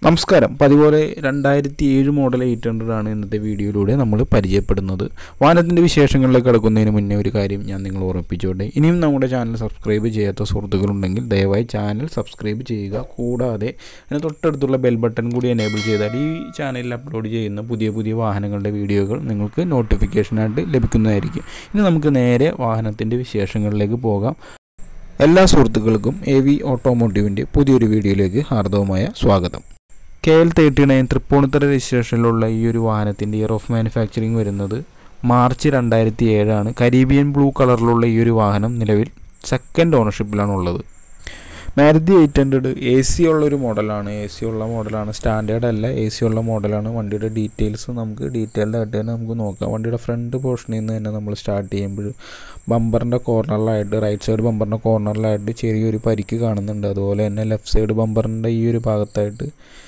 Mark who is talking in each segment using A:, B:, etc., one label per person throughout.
A: നമസ്കാരം പതിപോലെ രണ്ടായിരത്തി ഏഴ് മോഡൽ എയ്റ്റ് ഹൺഡ്രഡ് ആണ് ഇന്നത്തെ വീഡിയോയിലൂടെ നമ്മൾ പരിചയപ്പെടുന്നത് വാഹനത്തിൻ്റെ വിശേഷങ്ങളിലേക്ക് കടക്കുന്നതിന് മുന്നേ ഒരു കാര്യം ഞാൻ നിങ്ങൾ ഓർമ്മിപ്പിച്ചോട്ടെ ഇനിയും നമ്മുടെ ചാനൽ സബ്സ്ക്രൈബ് ചെയ്യാത്ത സുഹൃത്തുക്കളുണ്ടെങ്കിൽ ദയവായി ചാനൽ സബ്സ്ക്രൈബ് ചെയ്യുക കൂടാതെ അതിന് തൊട്ടടുത്തുള്ള ബെൽ ബട്ടൺ കൂടി എനേബിൾ ചെയ്താൽ ഈ ചാനലിൽ അപ്ലോഡ് ചെയ്യുന്ന പുതിയ പുതിയ വാഹനങ്ങളുടെ വീഡിയോകൾ നിങ്ങൾക്ക് നോട്ടിഫിക്കേഷനായിട്ട് ലഭിക്കുന്നതായിരിക്കും ഇനി നമുക്ക് നേരെ വാഹനത്തിൻ്റെ വിശേഷങ്ങളിലേക്ക് പോകാം എല്ലാ സുഹൃത്തുക്കൾക്കും എ വി ഓട്ടോമോട്ടീവിൻ്റെ പുതിയൊരു വീഡിയോയിലേക്ക് ഹാർദവമായ സ്വാഗതം K L thirty nine Tripunithura രജിസ്ട്രേഷനിലുള്ള ഈ ഒരു വാഹനത്തിൻ്റെ ഇയർ ഓഫ് മാനുഫാക്ചറിങ് വരുന്നത് മാർച്ച് രണ്ടായിരത്തി ഏഴാണ് കരീബിയൻ ബ്ലൂ കളറിലുള്ള ഈ ഒരു വാഹനം നിലവിൽ സെക്കൻഡ് ഓണർഷിപ്പിലാണ് ഉള്ളത് Maruti eight hundred A C ഉള്ളൊരു മോഡലാണ് എ സി ഉള്ള മോഡലാണ് സ്റ്റാൻഡേർഡ് അല്ല എ സി ഉള്ള മോഡലാണ് വണ്ടിയുടെ ഡീറ്റെയിൽസ് നമുക്ക് ഡീറ്റെയിൽഡ് ആയിട്ട് തന്നെ നമുക്ക് നോക്കാം വണ്ടിയുടെ ഫ്രണ്ട് പോർഷനിൽ നിന്ന് തന്നെ നമ്മൾ സ്റ്റാർട്ട് ചെയ്യുമ്പോൾ ബമ്പറിൻ്റെ കോർണറിലായിട്ട് റൈറ്റ് സൈഡ് ബമ്പറിൻ്റെ കോർണറിലായിട്ട് ചെറിയൊരു പരിക്ക് കാണുന്നുണ്ട് അതുപോലെ തന്നെ ലെഫ്റ്റ് സൈഡ് ബമ്പറിൻ്റെ ഈ ഒരു ഭാഗത്തായിട്ട്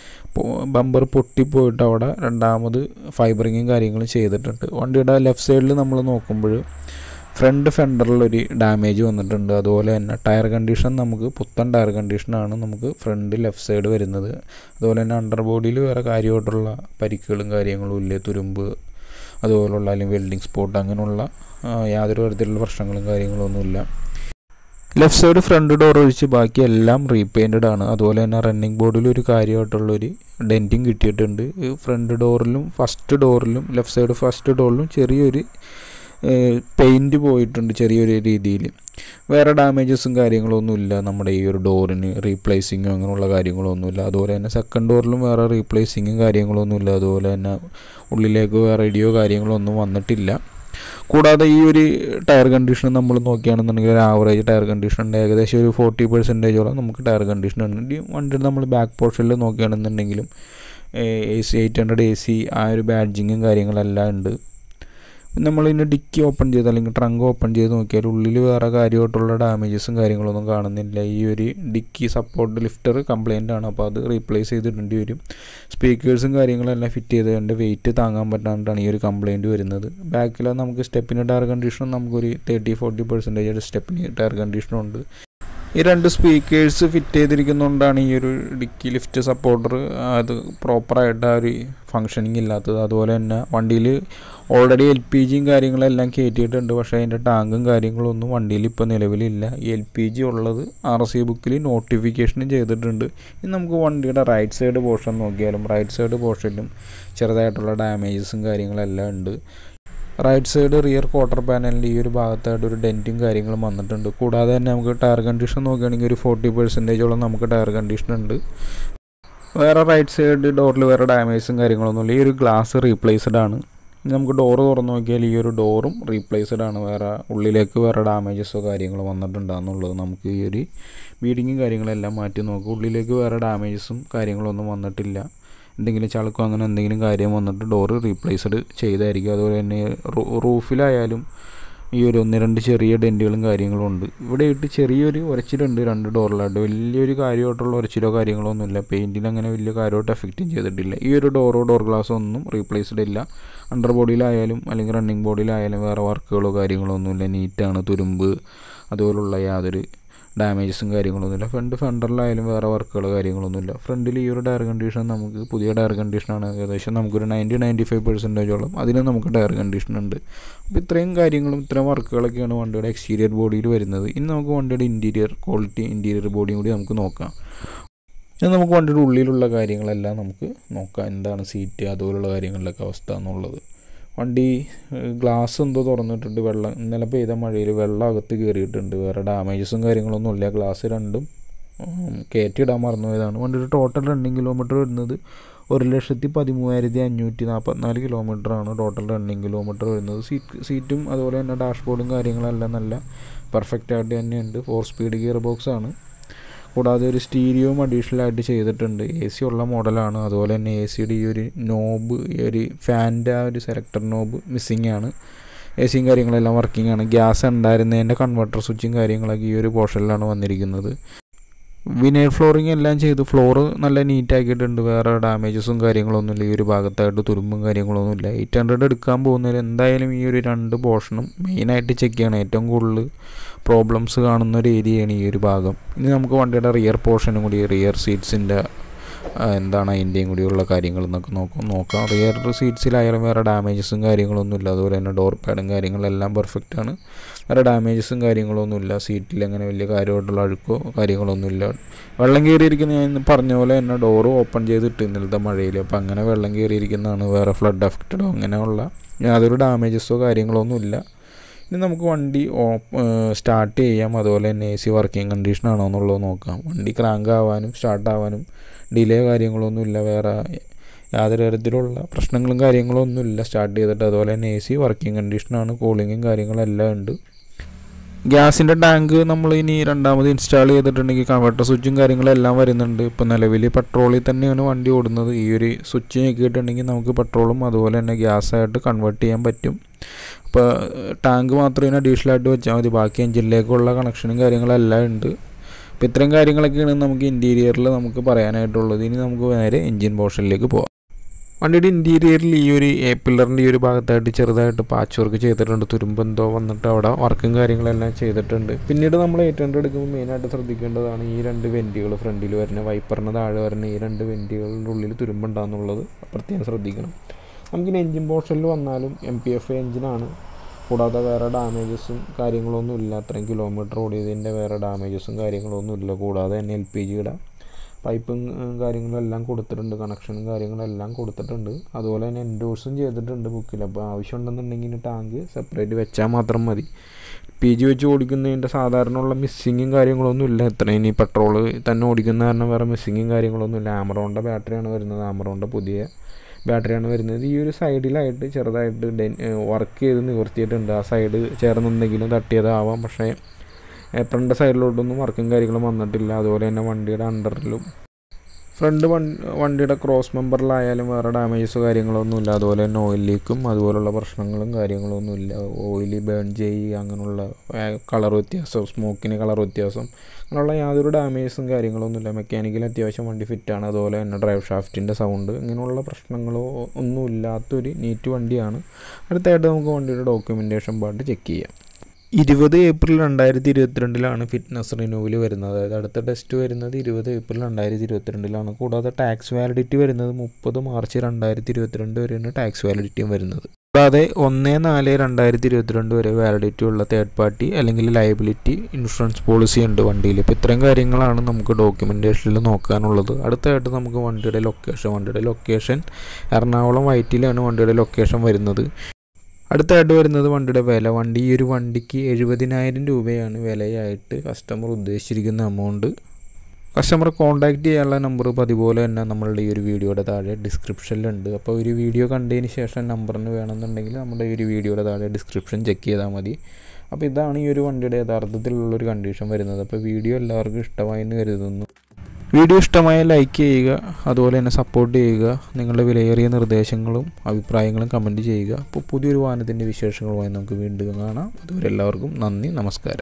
A: ബമ്പർ പൊട്ടിപ്പോയിട്ട് അവിടെ രണ്ടാമത് ഫൈബറിങ്ങും കാര്യങ്ങളും ചെയ്തിട്ടുണ്ട് വണ്ടിയുടെ ലെഫ്റ്റ് സൈഡിൽ നമ്മൾ നോക്കുമ്പോൾ ഫ്രണ്ട് ഫെൻഡറിലൊരു ഡാമേജ് വന്നിട്ടുണ്ട് അതുപോലെ തന്നെ ടയർ കണ്ടീഷൻ നമുക്ക് പുത്തൻ ടയർ കണ്ടീഷനാണ് നമുക്ക് ഫ്രണ്ട് ലെഫ്റ്റ് സൈഡ് വരുന്നത് അതുപോലെ തന്നെ അണ്ടർ ബോഡിയിൽ വേറെ കാര്യമായിട്ടുള്ള പരിക്കുകളും കാര്യങ്ങളും ഇല്ല തുരുമ്പ് അതുപോലുള്ള അല്ലെങ്കിൽ വെൽഡിങ് സ്പോട്ട് അങ്ങനെയുള്ള യാതൊരു തരത്തിലുള്ള പ്രശ്നങ്ങളും കാര്യങ്ങളൊന്നുമില്ല ലെഫ്റ്റ് സൈഡ് ഫ്രണ്ട് ഡോർ ഒഴിച്ച് ബാക്കി എല്ലാം റീപെയിൻറ്റഡ് ആണ് അതുപോലെ തന്നെ റണ്ണിങ് ബോർഡിൽ ഒരു കാര്യമായിട്ടുള്ളൊരു ഡെൻറ്റിങ് കിട്ടിയിട്ടുണ്ട് ഫ്രണ്ട് ഡോറിലും ഫസ്റ്റ് ഡോറിലും ലെഫ്റ്റ് സൈഡ് ഫസ്റ്റ് ഡോറിലും ചെറിയൊരു പെയിൻറ്റ് പോയിട്ടുണ്ട് ചെറിയൊരു രീതിയിൽ വേറെ ഡാമേജസും കാര്യങ്ങളൊന്നും ഇല്ല നമ്മുടെ ഈ ഒരു ഡോറിന് റീപ്ലേസിങ്ങോ അങ്ങനെയുള്ള കാര്യങ്ങളൊന്നുമില്ല അതുപോലെ തന്നെ സെക്കൻഡ് ഡോറിലും വേറെ റീപ്ലേസിങ്ങും കാര്യങ്ങളൊന്നുമില്ല അതുപോലെ തന്നെ ഉള്ളിലേക്ക് വേറെ ഇടിയോ കാര്യങ്ങളോ ഒന്നും വന്നിട്ടില്ല കൂടാതെ ഈ ഒരു ടയർ കണ്ടീഷൻ നമ്മൾ നോക്കുകയാണെന്നുണ്ടെങ്കിൽ ഒരു ആവറേജ് ടയർ കണ്ടീഷൻ ഉണ്ട് ഏകദേശം ഒരു ഫോർട്ടി പെർസെൻറ്റേജോളം നമുക്ക് ടയർ കണ്ടീഷൻ ഉണ്ട് ഈ വണ്ടിയുടെ നമ്മൾ ബാക്ക് പോർഷനിൽ നോക്കുകയാണെന്നുണ്ടെങ്കിലും A C eight hundred A C ആ ഒരു ബാഡ്ജിങ്ങും കാര്യങ്ങളെല്ലാം ഉണ്ട് നമ്മൾ ഇതിൻ്റെ ഡിക്കി ഓപ്പൺ ചെയ്ത് അല്ലെങ്കിൽ ട്രങ്ക് ഓപ്പൺ ചെയ്ത് നോക്കിയാൽ ഉള്ളിൽ വേറെ കാര്യമായിട്ടുള്ള ഡാമേജസും കാര്യങ്ങളൊന്നും കാണുന്നില്ല ഈ ഒരു ഡിക്കി സപ്പോർട്ട് ലിഫ്റ്റർ കംപ്ലൈൻ്റ് ആണ് അപ്പോൾ അത് റീപ്ലേസ് ചെയ്തിടേണ്ടി വരും സ്പീക്കേഴ്സും കാര്യങ്ങളെല്ലാം ഫിറ്റ് ചെയ്തതിൻ്റെ വെയിറ്റ് താങ്ങാൻ പറ്റാണ്ടാണ് ഈ ഒരു കംപ്ലൈൻറ്റ് വരുന്നത് ബാക്കിൽ നമുക്ക് സ്റ്റെപ്പിന് ടയർ കണ്ടീഷനും നമുക്കൊരു തേർട്ടി ഫോർട്ടി പെർസെൻറ്റേജ് സ്റ്റെപ്പിന് ടയർ കണ്ടീഷനും ഉണ്ട് ഈ രണ്ട് സ്പീക്കേഴ്സ് ഫിറ്റ് ചെയ്തിരിക്കുന്നതുകൊണ്ടാണ് ഈ ഒരു ഡിക്കി ലിഫ്റ്റ് സപ്പോർട്ടർ അത് പ്രോപ്പറായിട്ട് ആ ഒരു ഫങ്ഷനിങ് ഇല്ലാത്തത് അതുപോലെ തന്നെ വണ്ടിയിൽ ഓൾറെഡി എൽ പി ജിയും കാര്യങ്ങളെല്ലാം കയറ്റിയിട്ടുണ്ട് പക്ഷേ അതിൻ്റെ ടാങ്കും കാര്യങ്ങളൊന്നും വണ്ടിയിൽ ഇപ്പോൾ നിലവിലില്ല ഈ എൽ പി ജി ഉള്ളത് ആർ സി ബുക്കിൽ നോട്ടിഫിക്കേഷനും ചെയ്തിട്ടുണ്ട് ഇനി നമുക്ക് വണ്ടിയുടെ റൈറ്റ് സൈഡ് പോർഷൻ നോക്കിയാലും റൈറ്റ് സൈഡ് പോർഷനിലും ചെറുതായിട്ടുള്ള ഡാമേജസും കാര്യങ്ങളെല്ലാം ഉണ്ട് റൈറ്റ് സൈഡ് റിയർ ക്വാർട്ടർ പാനലിൻ്റെ ഈ ഒരു ഭാഗത്തായിട്ട് ഒരു ഡെൻറ്റും കാര്യങ്ങളും വന്നിട്ടുണ്ട് കൂടാതെ തന്നെ നമുക്ക് ടയർ കണ്ടീഷൻ നോക്കുകയാണെങ്കിൽ ഒരു ഫോർട്ടി പെർസെൻറ്റേജോളം നമുക്ക് ടയർ കണ്ടീഷൻ ഉണ്ട് വേറെ റൈറ്റ് സൈഡ് ഡോറിൽ വേറെ ഡാമേജും കാര്യങ്ങളൊന്നുമില്ല ഈ ഒരു ഗ്ലാസ് റീപ്ലേസ്ഡ് ആണ് നമുക്ക് ഡോറ് തുറന്ന് നോക്കിയാൽ ഈ ഒരു ഡോറും റീപ്ലേസ്ഡ് ആണ് വേറെ ഉള്ളിലേക്ക് വേറെ ഡാമേജസോ കാര്യങ്ങളോ വന്നിട്ടുണ്ടെന്നുള്ളത് നമുക്ക് ഈ ഒരു ബീഡിങ്ങും കാര്യങ്ങളെല്ലാം മാറ്റി നോക്കും ഉള്ളിലേക്ക് വേറെ ഡാമേജസും കാര്യങ്ങളൊന്നും വന്നിട്ടില്ല എന്തെങ്കിലും ചളുക്കോ അങ്ങനെ എന്തെങ്കിലും കാര്യം വന്നിട്ട് ഡോറ് റീപ്ലേസ്ഡ് ചെയ്തായിരിക്കും അതുപോലെ തന്നെ റൂഫിലായാലും ഈ ഒരു ഒന്ന് രണ്ട് ചെറിയ ഡെൻറ്റുകളും കാര്യങ്ങളും ഉണ്ട് ഇവിടെ ഇട്ട് ചെറിയൊരു ഉരച്ചിലുണ്ട് രണ്ട് ഡോറിലായിട്ട് വലിയൊരു കാര്യമായിട്ടുള്ള ഉരച്ചിലോ കാര്യങ്ങളോ ഒന്നുമില്ല പെയിൻറ്റിന് അങ്ങനെ വലിയ കാര്യമായിട്ട് എഫക്റ്റും ചെയ്തിട്ടില്ല ഈ ഒരു ഡോറോ ഡോർ ഗ്ലാസ്സോ ഒന്നും റീപ്ലേസ്ഡ് ഇല്ല അണ്ടർ ബോഡിയിലായാലും അല്ലെങ്കിൽ റണ്ണിങ് ബോഡിയിലായാലും വേറെ വർക്കുകളോ കാര്യങ്ങളോ ഒന്നുമില്ല നീറ്റാണ് തുരുമ്പ് അതുപോലുള്ള യാതൊരു ഡാമേജസും കാര്യങ്ങളൊന്നുമില്ല ഫ്രണ്ട് ഫെൻഡറിലായാലും വേറെ വർക്കുകൾ കാര്യങ്ങളൊന്നുമില്ല ഫ്രണ്ടിൽ ഈ ഒരു ടയർ കണ്ടീഷൻ നമുക്ക് പുതിയ ടയർ കണ്ടീഷനാണ് ഏകദേശം നമുക്കൊരു നയൻറ്റി നയൻറ്റി ഫൈവ് പെർസെൻറ്റേജോളം അതിന് നമുക്ക് ടയർ കണ്ടീഷൻ ഉണ്ട് അപ്പോൾ ഇത്രയും കാര്യങ്ങളും ഇത്രയും വർക്കുകളൊക്കെയാണ് വണ്ടിയുടെ എക്സ്റ്റീരിയർ ബോഡിയിൽ വരുന്നത് ഇനി നമുക്ക് വണ്ടിയുടെ ഇൻറ്റീരിയർ ക്വാളിറ്റി ഇൻറ്റീരിയർ ബോഡിയും കൂടി നമുക്ക് നോക്കാം ഇനി നമുക്ക് വണ്ടിയുടെ ഉള്ളിലുള്ള കാര്യങ്ങളെല്ലാം നമുക്ക് നോക്കാം എന്താണ് സീറ്റ് അതുപോലുള്ള കാര്യങ്ങളിലൊക്കെ അവസ്ഥ എന്നുള്ളത് വണ്ടി ഗ്ലാസ് എന്തോ തുറന്നിട്ടുണ്ട് വെള്ളം ഇന്നലെ പെയ്ത മഴയിൽ വെള്ളം അകത്ത് കയറിയിട്ടുണ്ട് വേറെ ഡാമേജസും കാര്യങ്ങളൊന്നും ഇല്ല ഗ്ലാസ് രണ്ടും കയറ്റിയിടാൻ മറന്നുപോയതാണ് വണ്ടിയുടെ ടോട്ടൽ റണ്ണിങ് കിലോമീറ്റർ വരുന്നത് ഒരു ലക്ഷത്തി പതിമൂവായിരത്തി അഞ്ഞൂറ്റി നാൽപ്പത്തിനാല് കിലോമീറ്ററാണ് ടോട്ടൽ റണ്ണിങ് കിലോമീറ്റർ വരുന്നത് സീറ്റ് സീറ്റും അതുപോലെ തന്നെ ഡാഷ്ബോർഡും കാര്യങ്ങളെല്ലാം നല്ല പെർഫെക്റ്റ് ആയിട്ട് തന്നെയുണ്ട് ഫോർ സ്പീഡ് ഗിയർ ബോക്സ് ആണ് കൂടാതെ ഒരു സ്റ്റീരിയോയും അഡീഷണൽ ആയിട്ട് ചെയ്തിട്ടുണ്ട് എ സി ഉള്ള മോഡലാണ് അതുപോലെ തന്നെ എ സിയുടെ ഈ ഒരു നോബ് ഈ ഒരു ഫാനിൻ്റെ ആ ഒരു സെലക്ടർ നോബ് മിസ്സിങ് ആണ് എ സിയും കാര്യങ്ങളെല്ലാം വർക്കിംഗ് ആണ് ഗ്യാസ് ഉണ്ടായിരുന്നതിൻ്റെ കൺവെർട്ടർ സ്വിച്ചും കാര്യങ്ങളൊക്കെ ഈ ഒരു പോർഷനിലാണ് വന്നിരിക്കുന്നത് വിനൈൽ ഫ്ലോറിങ് എല്ലാം ചെയ്ത് ഫ്ലോറ് നല്ല നീറ്റ് ആക്കിയിട്ടുണ്ട് വേറെ ഡാമേജസും കാര്യങ്ങളൊന്നുമില്ല ഈ ഒരു ഭാഗത്തായിട്ട് തുരുമ്പും കാര്യങ്ങളൊന്നുമില്ല എയ്റ്റ് ഹൺഡ്രഡ് എടുക്കാൻ പോകുന്നതിൽ എന്തായാലും ഈ ഒരു രണ്ട് പോർഷനും മെയിനായിട്ട് ചെക്ക് ചെയ്യണം ഏറ്റവും കൂടുതൽ പ്രോബ്ലംസ് കാണുന്ന ഒരു ഏരിയയാണ് ഈ ഒരു ഭാഗം ഇനി നമുക്ക് വണ്ടിയുടെ റിയർ പോർഷനും കൂടി റിയർ സീറ്റ്സിൻ്റെ ആ, എന്താണ് അതിൻ്റെയും കൂടിയുള്ള കാര്യങ്ങൾ എന്നൊക്കെ നോക്കാം നോക്കാം റിയർ സീറ്റ്സിലായാലും വേറെ ഡാമേജസും കാര്യങ്ങളൊന്നും ഇല്ല അതുപോലെ തന്നെ ഡോർ പാഡും കാര്യങ്ങളെല്ലാം പെർഫെക്റ്റ് ആണ് വേറെ ഡാമേജസും കാര്യങ്ങളൊന്നും ഇല്ല സീറ്റിൽ അങ്ങനെ വലിയ കാര്യമായിട്ടുള്ള അഴുക്കോ കാര്യങ്ങളൊന്നും ഇല്ല വെള്ളം കയറിയിരിക്കുന്ന ഞാൻ ഇന്ന് പറഞ്ഞ പോലെ തന്നെ ഡോറ് ഓപ്പൺ ചെയ്തിട്ട് ഇന്നലത്തെ മഴയിൽ അപ്പോൾ അങ്ങനെ വെള്ളം കയറിയിരിക്കുന്നതാണ് വേറെ ഫ്ലഡ് അഫക്റ്റഡോ അങ്ങനെയുള്ള യാതൊരു ഡാമേജസോ കാര്യങ്ങളൊന്നും ഇല്ല ഇനി നമുക്ക് വണ്ടി സ്റ്റാർട്ട് ചെയ്യാം അതുപോലെ തന്നെ എ സി വർക്കിംഗ് കണ്ടീഷൻ ആണോ എന്നുള്ളത് നോക്കാം വണ്ടി ക്രാങ്ക് ആവാനും സ്റ്റാർട്ട് ആവാനും ഡിലേ കാര്യങ്ങളൊന്നും ഇല്ല വേറെ യാതൊരു തരത്തിലുള്ള പ്രശ്നങ്ങളും കാര്യങ്ങളും ഒന്നും ഇല്ല സ്റ്റാർട്ട് ചെയ്തിട്ട് അതുപോലെ തന്നെ എ സി വർക്കിംഗ് കണ്ടീഷനാണ് കൂളിങ്ങും കാര്യങ്ങളെല്ലാം ഉണ്ട് ഗ്യാസിൻ്റെ ടാങ്ക് നമ്മൾ ഇനി രണ്ടാമത് ഇൻസ്റ്റാൾ ചെയ്തിട്ടുണ്ടെങ്കിൽ കൺവെർട്ടർ സ്വിച്ചും കാര്യങ്ങളെല്ലാം വരുന്നുണ്ട് ഇപ്പോൾ നിലവിൽ പെട്രോളിൽ തന്നെയാണ് വണ്ടി ഓടുന്നത് ഈ ഒരു സ്വിച്ച് ഞെക്കിയിട്ടുണ്ടെങ്കിൽ നമുക്ക് പെട്രോളും അതുപോലെ തന്നെ ഗ്യാസായിട്ട് കൺവേർട്ട് ചെയ്യാൻ പറ്റും അപ്പോൾ ടാങ്ക് മാത്രമേ അഡീഷണലായിട്ട് വെച്ചാൽ മതി ബാക്കി എഞ്ചിനിലേക്കുള്ള കണക്ഷനും കാര്യങ്ങളെല്ലാം ഉണ്ട് അപ്പോൾ ഇത്രയും കാര്യങ്ങളൊക്കെയാണ് നമുക്ക് ഇൻറ്റീരിയറിൽ നമുക്ക് പറയാനായിട്ടുള്ളത് ഇനി നമുക്ക് നേരെ എഞ്ചിൻ പോർഷനിലേക്ക് പോകാം വണ്ടിയുടെ ഇൻറ്റീരിയറിൽ ഈ ഒരു എ പില്ലറിൻ്റെ ഈ ഒരു ഭാഗത്തായിട്ട് ചെറുതായിട്ട് പാച്ച് വർക്ക് ചെയ്തിട്ടുണ്ട് തുരുമ്പെന്തോ വന്നിട്ട് അവിടെ വർക്കും കാര്യങ്ങളെല്ലാം ചെയ്തിട്ടുണ്ട് പിന്നീട് നമ്മൾ ഏറ്റവും എടുക്കുമ്പോൾ മെയിനായിട്ട് ശ്രദ്ധിക്കേണ്ടതാണ് ഈ രണ്ട് വെൻറ്റുകൾ ഫ്രണ്ടിൽ വരുന്ന വൈപ്പറിന് താഴെ വരുന്ന ഈ രണ്ട് വെൻറ്റുകളുടെ ഉള്ളിൽ തുരുമ്പുണ്ടാകുന്നുള്ളത് പ്രത്യേകം ശ്രദ്ധിക്കണം നമുക്കിനി എൻജിൻ പോർഷനിൽ വന്നാലും എം പി എഫ് എഞ്ചിനാണ് കൂടാതെ വേറെ ഡാമേജസും കാര്യങ്ങളൊന്നും ഇല്ല അത്രയും കിലോമീറ്റർ ഓടിയതിൻ്റെ വേറെ ഡാമേജസും കാര്യങ്ങളൊന്നും ഇല്ല കൂടാതെ തന്നെ എൽ പി ജിയുടെ പൈപ്പും ഉം, കാര്യങ്ങളെല്ലാം കൊടുത്തിട്ടുണ്ട് കണക്ഷനും കാര്യങ്ങളെല്ലാം കൊടുത്തിട്ടുണ്ട് അതുപോലെ തന്നെ എൻഡോഴ്സും ചെയ്തിട്ടുണ്ട് ബുക്കിൽ അപ്പോൾ ആവശ്യമുണ്ടെന്നുണ്ടെങ്കിൽ ടാങ്ക് സെപ്പറേറ്റ് വെച്ചാൽ മാത്രം മതി പി ജി വെച്ച് ഓടിക്കുന്നതിൻ്റെ സാധാരണ ഉള്ള മിസ്സിങ്ങും കാര്യങ്ങളൊന്നും ഇല്ല ഇത്ര ഇനി പെട്രോൾ തന്നെ ഓടിക്കുന്ന കാരണം വേറെ മിസ്സിങ്ങും കാര്യങ്ങളൊന്നും ഇല്ല ആമറോണിൻ്റെ ബാറ്ററിയാണ് വരുന്നത് ആമറോണിൻ്റെ പുതിയ ബാറ്ററിയാണ് വരുന്നത് ഈ ഒരു സൈഡിലായിട്ട് ചെറുതായിട്ട് ഡെൻ വർക്ക് ചെയ്ത് നിവർത്തിയിട്ടുണ്ട് ആ സൈഡ് ചേർന്ന് എന്തെങ്കിലും തട്ടിയതാവാം പക്ഷേ ഏപ്രിലിൻ്റെ സൈഡിലോട്ടൊന്നും വർക്കും കാര്യങ്ങളും വന്നിട്ടില്ല അതുപോലെ തന്നെ വണ്ടിയുടെ അണ്ടറിലും ഫ്രണ്ട് വണ്ടിയുടെ ക്രോസ് മെമ്പറിലായാലും വേറെ ഡാമേജസോ കാര്യങ്ങളൊന്നും ഇല്ല അതുപോലെ തന്നെ ഓയിൽ ലീക്കും അതുപോലുള്ള പ്രശ്നങ്ങളും കാര്യങ്ങളൊന്നും ഇല്ല ഓയിൽ ബേൺ ചെയ്യുക അങ്ങനെയുള്ള കളർ വ്യത്യാസം സ്മോക്കിന് കളർ വ്യത്യാസം അങ്ങനെയുള്ള യാതൊരു ഡാമേജസും കാര്യങ്ങളൊന്നും ഇല്ല മെക്കാനിക്കൽ അത്യാവശ്യം വണ്ടി ഫിറ്റാണ് അതുപോലെ തന്നെ ഡ്രൈവ് ഷാഫ്റ്റിൻ്റെ സൗണ്ട് ഇങ്ങനെയുള്ള പ്രശ്നങ്ങളോ ഒന്നും ഇല്ലാത്തൊരു നീറ്റ് വണ്ടിയാണ് അടുത്തായിട്ട് നമുക്ക് വണ്ടിയുടെ ഡോക്യുമെൻറ്റേഷൻ പാർട്ട് ചെക്ക് ചെയ്യാം ഇരുപത് ഏപ്രിൽ രണ്ടായിരത്തി ഇരുപത്തിരണ്ടിലാണ് ഫിറ്റ്നസ് റിന്യൂവൽ വരുന്നത് അതായത് അടുത്ത ടെസ്റ്റ് വരുന്നത് ഇരുപത് ഏപ്രിൽ രണ്ടായിരത്തി ഇരുപത്തിരണ്ടിലാണ് കൂടാതെ ടാക്സ് വാലിഡിറ്റി വരുന്നത് മുപ്പത് മാർച്ച് രണ്ടായിരത്തി ഇരുപത്തിരണ്ട് വരെയാണ് ടാക്സ് വാലിഡിറ്റിയും വരുന്നത് കൂടാതെ ഒന്ന് നാല് രണ്ടായിരത്തി ഇരുപത്തിരണ്ട് വരെ വാലിഡിറ്റി ഉള്ള തേർഡ് പാർട്ടി അല്ലെങ്കിൽ ലയബിലിറ്റി ഇൻഷുറൻസ് പോളിസി ഉണ്ട് വണ്ടിയിൽ ഇപ്പോൾ ഇത്രയും കാര്യങ്ങളാണ് നമുക്ക് ഡോക്യുമെൻറ്റേഷനിൽ നോക്കാനുള്ളത് അടുത്തായിട്ട് നമുക്ക് വണ്ടിയുടെ ലൊക്കേഷൻ വണ്ടിയുടെ ലൊക്കേഷൻ എറണാകുളം വൈറ്റിലാണ് വണ്ടിയുടെ ലൊക്കേഷൻ വരുന്നത് അടുത്തായിട്ട് വരുന്നത് വണ്ടിയുടെ വില വണ്ടി ഈ ഒരു വണ്ടിക്ക് എഴുപതിനായിരം രൂപയാണ് വിലയായിട്ട് കസ്റ്റമർ ഉദ്ദേശിച്ചിരിക്കുന്ന എമൗണ്ട് കസ്റ്റമർ കോൺടാക്റ്റ് ചെയ്യാനുള്ള നമ്പർ പതിപോലെ തന്നെ നമ്മളുടെ ഈ ഒരു വീഡിയോയുടെ താഴെ ഡിസ്ക്രിപ്ഷനിലുണ്ട് അപ്പോൾ ഒരു വീഡിയോ കണ്ടതിന് ശേഷം നമ്പറിന് വേണമെന്നുണ്ടെങ്കിൽ നമ്മുടെ ഈ ഒരു വീഡിയോയുടെ താഴെ ഡിസ്ക്രിപ്ഷൻ ചെക്ക് ചെയ്താൽ മതി അപ്പോൾ ഇതാണ് ഈ ഒരു വണ്ടിയുടെ യഥാർത്ഥത്തിലുള്ളൊരു കണ്ടീഷൻ വരുന്നത് അപ്പോൾ വീഡിയോ എല്ലാവർക്കും ഇഷ്ടമായി എന്ന് കരുതുന്നു വീഡിയോ ഇഷ്ടമായ ലൈക്ക് ചെയ്യുക അതുപോലെ തന്നെ സപ്പോർട്ട് ചെയ്യുക നിങ്ങളുടെ വിലയേറിയ നിർദ്ദേശങ്ങളും അഭിപ്രായങ്ങളും കമൻറ്റ് ചെയ്യുക അപ്പോൾ പുതിയൊരു വാഹനത്തിൻ്റെ വിശേഷങ്ങളുമായി നമുക്ക് വീണ്ടും കാണാം അതുവരെ എല്ലാവർക്കും നന്ദി നമസ്കാരം